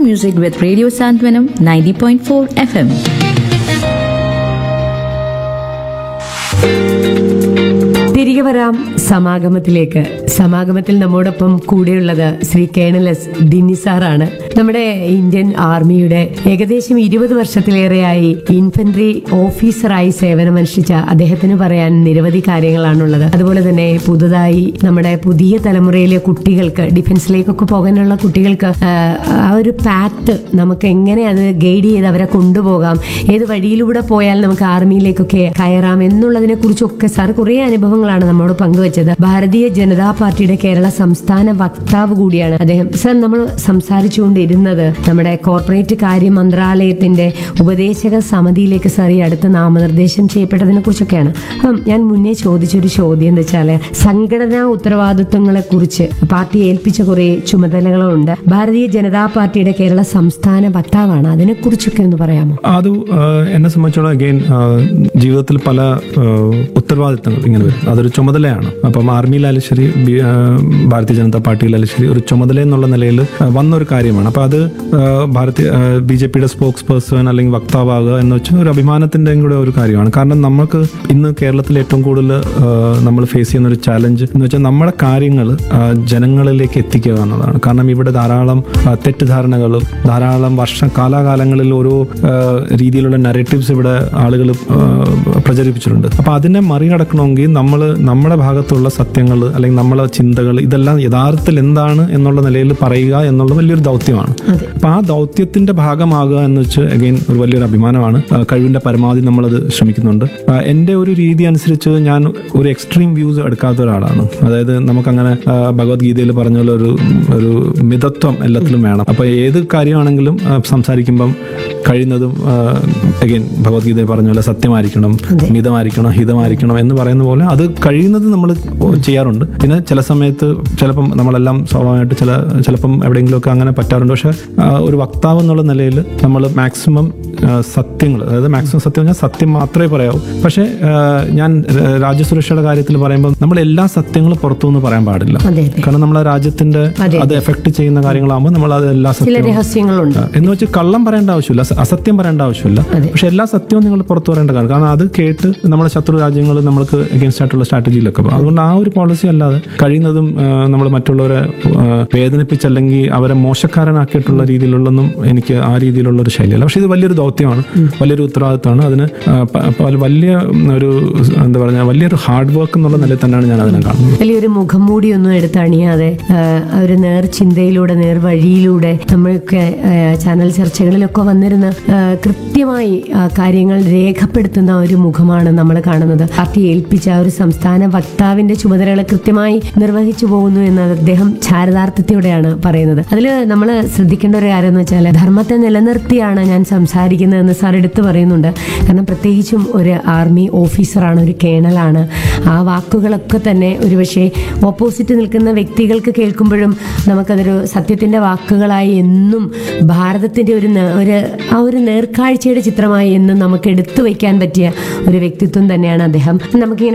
music with Radio Santvanam 90.4 FM. തിരികെ വരാം സമാഗമത്തിലേക്ക് സമാഗമത്തിൽ നമ്മോടൊപ്പം കൂടെയുള്ളത് ശ്രീ കേണൽ എസ് ദിന്നി സാറാണ് നമ്മുടെ ഇന്ത്യൻ ആർമിയുടെ ഏകദേശം ഇരുപത് വർഷത്തിലേറെയായി ഇൻഫൻട്രി ഓഫീസറായി സേവനമനുഷ്ഠിച്ച അദ്ദേഹത്തിന് പറയാൻ നിരവധി കാര്യങ്ങളാണുള്ളത് അതുപോലെ തന്നെ പുതുതായി നമ്മുടെ പുതിയ തലമുറയിലെ കുട്ടികൾക്ക് ഡിഫൻസിലേക്കൊക്കെ പോകാനുള്ള കുട്ടികൾക്ക് ആ, ആ ഒരു പാത്ത് നമുക്ക് എങ്ങനെ അത് ഗൈഡ് ചെയ്ത് അവരെ കൊണ്ടുപോകാം ഏത് വഴിയിലൂടെ പോയാൽ നമുക്ക് ആർമിയിലേക്കൊക്കെ കയറാം എന്നുള്ളതിനെ കുറിച്ചൊക്കെ സാർ കുറെ അനുഭവങ്ങളാണ് നമ്മോട് പങ്കുവച്ചത് ഭാരതീയ ജനതാ പാർട്ടിയുടെ കേരള സംസ്ഥാന വക്താവ് കൂടിയാണ് അദ്ദേഹം സാർ നമ്മൾ സംസാരിച്ചുകൊണ്ടിരുന്നത് നമ്മുടെ കോർപ്പറേറ്റ് കാര്യ മന്ത്രാലയത്തിന്റെ ഉപദേശക സമിതിയിലേക്ക് സാർ ഈ അടുത്ത് നാമനിർദ്ദേശം ചെയ്യപ്പെട്ടതിനെ കുറിച്ചൊക്കെയാണ് അപ്പം ഞാൻ മുന്നേ ചോദിച്ചൊരു ചോദ്യം എന്താ വെച്ചാല് സംഘടനാ ഉത്തരവാദിത്വങ്ങളെ കുറിച്ച് പാർട്ടി ഏൽപ്പിച്ച കുറെ ചുമതലകളുണ്ട് ഭാരതീയ ജനതാ പാർട്ടിയുടെ കേരള സംസ്ഥാന വക്താവാണ് അതിനെ കുറിച്ചൊക്കെ ഒന്ന് പറയാമോ അത് ആ, എന്നെ സംബന്ധിച്ചോളം അഗെയിൻ ജീവിതത്തിൽ പല ആ, ഉത്തരവാദിത്തങ്ങൾ ഇങ്ങനെ വരും അതൊരു ചുമതലയാണ് അപ്പം ആർമിയിലായാലും ശരി ബി- ആ, ഭാരതീയ ജനതാ പാർട്ടിയിലായാലും ശരി ഒരു ചുമതല എന്നുള്ള നിലയിൽ ആ, വന്ന ഒരു കാര്യമാണ് അപ്പം അത് ആ, ഭാരതീയ ബി ജെ പിയുടെ സ്പോക്സ് പേഴ്സൺ അല്ലെങ്കിൽ വക്താവാകുക എന്ന് വെച്ചാൽ ഒരു അഭിമാനത്തിൻ്റെയും കൂടെ ഒരു കാര്യമാണ് കാരണം നമുക്ക് ഇന്ന് കേരളത്തിൽ ഏറ്റവും കൂടുതൽ നമ്മൾ ഫേസ് ചെയ്യുന്ന ഒരു ചാലഞ്ച് എന്ന് വെച്ചാൽ നമ്മുടെ കാര്യങ്ങൾ ജനങ്ങളിലേക്ക് എത്തിക്കുക എന്നതാണ് കാരണം ഇവിടെ ധാരാളം ആ, തെറ്റിദ്ധാരണകളും ധാരാളം വർഷ കാലാകാലങ്ങളിൽ ഓരോ ആ, രീതിയിലുള്ള നരേറ്റീവ്സ് ഇവിടെ ആളുകൾ പ്രചരിപ്പിച്ചിട്ടുണ്ട് അപ്പൊ അതിനെ മറികടക്കണമെങ്കിൽ നമ്മൾ നമ്മുടെ ഭാഗത്തുള്ള സത്യങ്ങൾ അല്ലെങ്കിൽ നമ്മളെ ചിന്തകൾ ഇതെല്ലാം യഥാർത്ഥത്തിൽ എന്താണ് എന്നുള്ള നിലയിൽ പറയുക എന്നുള്ള വലിയൊരു ദൗത്യമാണ് അപ്പൊ ആ ദൗത്യത്തിന്റെ ഭാഗമാകുക എന്ന് വെച്ച് അഗൈൻ ഒരു വലിയൊരു അഭിമാനമാണ് ആ, കഴിവിന്റെ പരമാവധി നമ്മളത് ശ്രമിക്കുന്നുണ്ട് ആ, എന്റെ ഒരു രീതി അനുസരിച്ച് ഞാൻ ഒരു എക്സ്ട്രീം വ്യൂസ് എടുക്കാത്ത ഒരാളാണ് അതായത് നമുക്കങ്ങനെ ആ, ഭഗവത്ഗീതയിൽ പറഞ്ഞ പോലെ ഒരു ഒരു മിതത്വം എല്ലാത്തിലും വേണം അപ്പൊ ഏത് കാര്യമാണെങ്കിലും ആ, സംസാരിക്കുമ്പം കഴിയുന്നതും അഗൈൻ ഭഗവത്ഗീതയിൽ പറഞ്ഞ പോലെ സത്യമായിരിക്കണം മിതമായിരിക്കണം ഹിതമായിരിക്കണം എന്ന് പറയുന്ന പോലെ അത് കഴിയുന്നത് നമ്മൾ ചെയ്യാറുണ്ട് പിന്നെ ചില സമയത്ത് ചിലപ്പം നമ്മളെല്ലാം സ്വാഭാവികമായിട്ട് ചില ചിലപ്പം എവിടെയെങ്കിലുമൊക്കെ അങ്ങനെ പറ്റാറുണ്ട് പക്ഷെ ആ, ഒരു വക്താവ് എന്നുള്ള നിലയിൽ നമ്മൾ മാക്സിമം സത്യങ്ങൾ അതായത് മാക്സിമം സത്യം പറഞ്ഞാൽ സത്യം മാത്രമേ പറയാവൂ പക്ഷേ ആ, ഞാൻ ര- രാജ്യസുരക്ഷയുടെ കാര്യത്തിൽ പറയുമ്പോൾ നമ്മൾ എല്ലാ സത്യങ്ങളും പുറത്തുനിന്ന് പറയാൻ പാടില്ല അതെ അതെ കാരണം നമ്മളെ രാജ്യത്തിന്റെ അതെ. അത് എഫക്ട് ചെയ്യുന്ന കാര്യങ്ങളാകുമ്പോൾ നമ്മൾ അത് എല്ലാ ചില സത്യവും രഹസ്യങ്ങളുണ്ട് എന്ന് വെച്ച് കള്ളം പറയേണ്ട ആവശ്യമില്ല സ- അസത്യം പറയേണ്ട ആവശ്യമില്ല അതെ. പക്ഷെ എല്ലാ സത്യവും നിങ്ങൾ പുറത്തു പറയേണ്ട കാര്യം കാരണം അത് കേട്ട് നമ്മുടെ ശത്രു രാജ്യങ്ങൾ നമ്മൾക്ക് അഗേൻസ്റ്റ് ആയിട്ടുള്ള സ്ട്രാറ്റജിയിലൊക്കെ പോകും അതുകൊണ്ട് ആ ഒരു പോളിസി അല്ലാതെ കഴിയുന്നതും നമ്മൾ മറ്റുള്ളവരെ ആ, വേദനിപ്പിച്ചല്ലെങ്കിൽ അവരെ മോശക്കാരനാക്കിയിട്ടുള്ള രീതിയിലുള്ളൊന്നും എനിക്ക് ആ രീതിയിലുള്ള ഒരു ശൈലിയല്ല പക്ഷെ ഇത് വലിയൊരു ദൗത്യമാണ് വലിയൊരു ഉത്തരവാദിത്തമാണ് അതിന് ആ, പ- പ- വലിയ ഒരു എന്താ പറയുക വലിയൊരു ഹാർഡ് വർക്ക് എന്നുള്ള നിലയിൽ തന്നെയാണ് ഞാൻ അതിനെ കാണുന്നത് വലിയൊരു മുഖം മൂടിയൊന്നും എടുത്ത് അണിയാതെ ആ, ഒരു നേർ ചിന്തയിലൂടെ നേർ വഴിയിലൂടെ നമ്മൾക്ക് ആ, ചാനൽ ചർച്ചകളിലൊക്കെ വന്നിരുന്ന് ആ, കൃത്യമായി ആ, കാര്യങ്ങൾ രേഖപ്പെടുത്തുന്ന ഒരു മുഖമാണ് നമ്മൾ കാണുന്നത് പാർട്ടി ഏൽപ്പിച്ച ആ ഒരു സംസ്ഥാന വക്താവിന്റെ ചുമതലകൾ കൃത്യമായി നിർവഹിച്ചു പോകുന്നു എന്ന് അദ്ദേഹം ചാരിതാർത്ഥ്യത്തോടെയാണ് പറയുന്നത് അതിൽ നമ്മൾ ശ്രദ്ധിക്കേണ്ട ഒരു കാര്യം എന്ന് വെച്ചാൽ ധർമ്മത്തെ നിലനിർത്തിയാണ് ഞാൻ സംസാരിക്കുന്നതെന്ന് സാർ എടുത്തു പറയുന്നുണ്ട് കാരണം പ്രത്യേകിച്ചും ഒരു ആർമി ഓഫീസറാണ് ഒരു കേണലാണ് ആ വാക്കുകളൊക്കെ തന്നെ ഒരുപക്ഷെ ഓപ്പോസിറ്റ് നിൽക്കുന്ന വ്യക്തികൾക്ക് കേൾക്കുമ്പോഴും നമുക്കതൊരു സത്യത്തിന്റെ വാക്കുകളായി എന്നും ഭാരതത്തിന്റെ ഒരു നേ- ഒരു ആ ഒരു നേർക്കാഴ്ചയുടെ ചിത്രമായി എന്നും നമുക്ക് എടുത്തു വയ്ക്കാൻ പറ്റിയ ഒരു വ്യക്തിത്വം തന്നെയാണ് അദ്ദേഹം നമുക്കിങ്ങനെ